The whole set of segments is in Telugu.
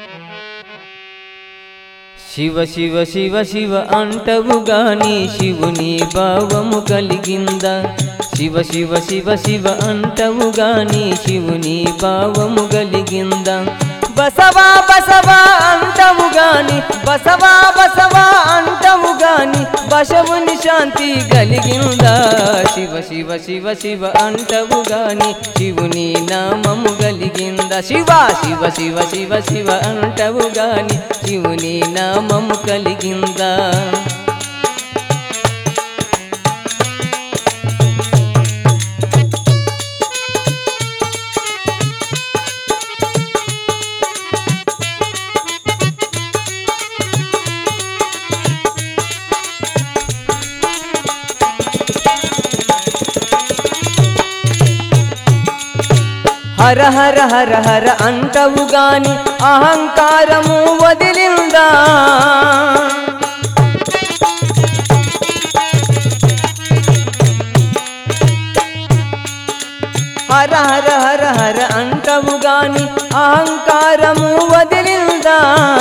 శివ శివ శివ శివ అంటవు గాని శివుని భావము కలిగిందా శివ శివ శివ శివ అంటవు గాని శివుని భావము కలిగిందా బసవా బసవా అంటవు గాని బసవా బసవా అంటవు గాని బసవుని శాంతి కలిగిందా శివ శివ శివ శివ అంటవు గాని శివుని నామము కలిగిందా శివ శివ శివ శివ శివ అంటవు గాని శివుని నామము కలిగిందా హర హర హర హర అంటవు గాని అహంకారము వదిలిందా హర హర హర హర అంటవు గాని అహంకారము వదిలిందా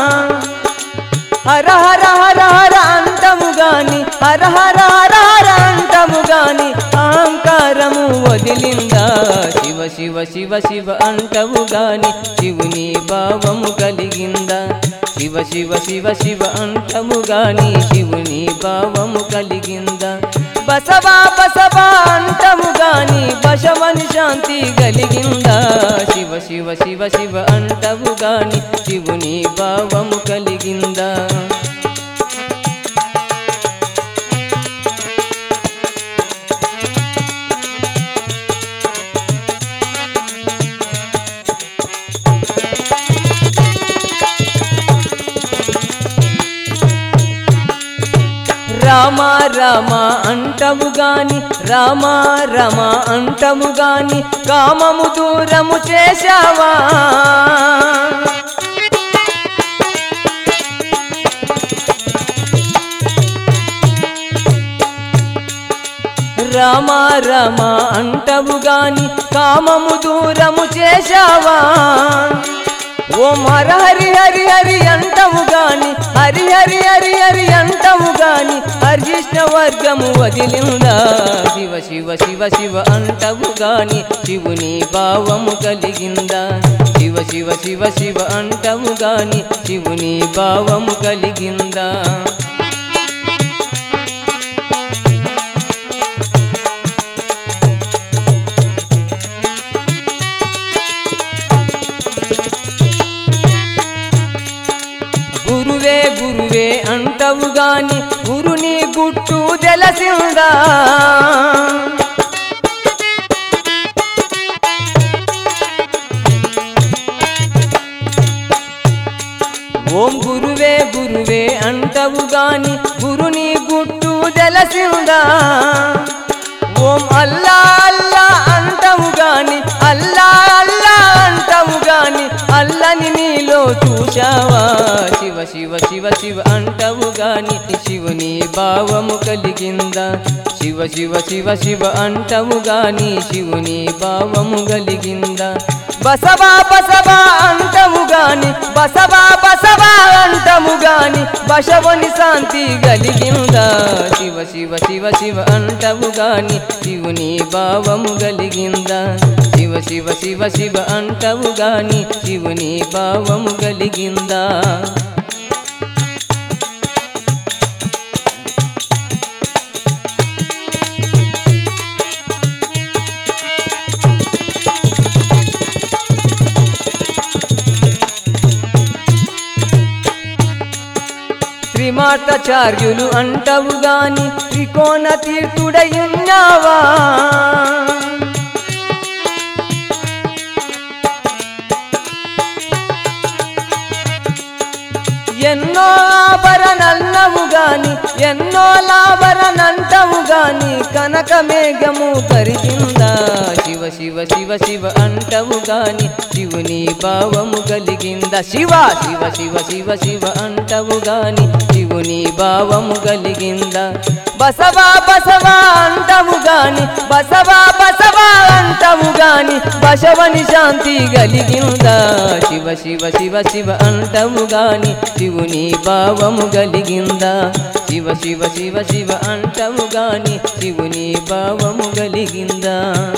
హర హర హర హర అంటము గాని హర హర హర హర అంటము గాని అహంకారము వదిలిందా శివ శివ శివ శివ అంటవు గాని శివుని భావము కలిగిందా శివ శివ శివ శివ అంటము గాని శివుని భావము కలిగిందా బసవా బసవా అంటము గాని బసవని శాంతి కలిగిందా శివ శివ శివ శివ అంటవు గాని శివుని భావము కలిగిందా రామ రామ అంటము గాని రామ రమ అంటము గాని కామము దూరము చేశావా రామ రామ అంటవు గాని కామము దూరము చేశావా ఓం హర హరి హరి హరి అంటము గాని హరి హరి హరి హరి అంటము గాని హర్జిష్ణ వర్గము వదిలిందా శివ శివ శివ శివ అంటవు గాని శివుని భావము కలిగిందా శివ శివ శివ శివ అంటవు గాని శివుని భావము కలిగిందా గురువే గురువే అంటవు గాని గురుని గుట్టు తెలసిందా ఓం గురువే గురువే అంటవు గాని గురుని గుట్టు తెలసిందా ఓం అల్లా అల్లా అంటవు గాని అల్లా అల్లా అంటవు గాని అల్లని నీలో చూశావా శివ శివ శివ శివ అంటవు గాని శివుని భావము కలిగిందా శివ శివ శివ శివ అంటవు గాని శివుని భావము కలిగిందా బసవా బసవా అంటము గాని బసవా బసవా అంటము గాని బసవని శాంతి కలిగిందా శివ శివ శివ శివ అంటవు గాని శివుని భావము కలిగిందా శివ శివ శివ శివ అంటవు గాని శివుని భావము కలిగిందా త్రిమాటాచార్యులు అంటవు గాని త్రికోణ తీర్థుడయున్నావా ఎన్నో ఆభరణన్నవు గాని ఎన్నో లాభరణంటవు గాని కనక మేఘము కరిగిందా శివ శివ శివ శివ అంటవు గాని శివుని భావము కలిగిందా శివ శివ శివ శివ శివ అంటవు గాని శివుని భావము కలిగిందా బసవా బసవా అంటము గాని బసవా బసవా అంటము గాని బసవని శాంతి కలిగిందా శివ శివ శివ శివ అంటము గాని శివుని భావము కలిగిందా శివ శివ శివ శివ అంటము గాని శివుని భావము కలిగిందా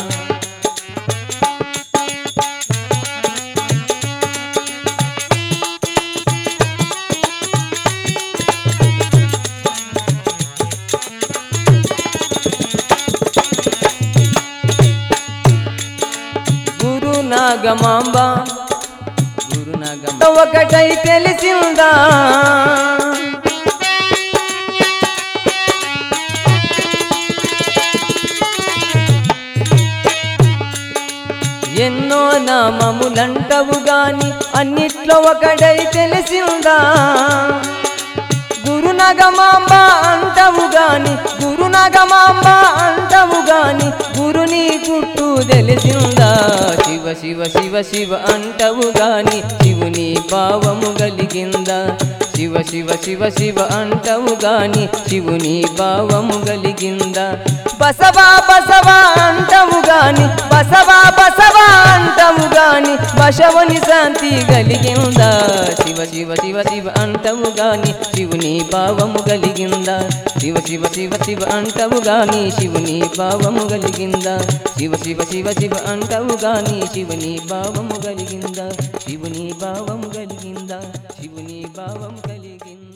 గురు నాగమాంబ గురు నాగమాంబ ఒకటై తెలిసిందా ఎన్నో నామములంటవు గాని అన్నిట్లో ఒకటై తెలిసిందా గురునగమాంబ అంటము గాని గురునగమాంబ అంటము గాని గురుని గుట్టు తెలిసిందా శివ శివ శివ శివ అంటవు గాని శివుని భావము కలిగిందా శివ శివ శివ శివ అంటవు గాని శివుని భావము కలిగిందా బసవా బసవా అంటము గాని బసవా బసవా అంటము గాని బసవని శాంతి కలిగిందా శివ శివ శివ శివ అంటము గాని శివుని భావము కలిగిందా శివ శివ శివ శివ అంటము గాని శివుని భావము కలిగిందా శివ శివ శివ శివ అంటము గాని శివుని భావము కలిగిందా శివుని భావము కలిగిందా శివుని భావము కలిగిందా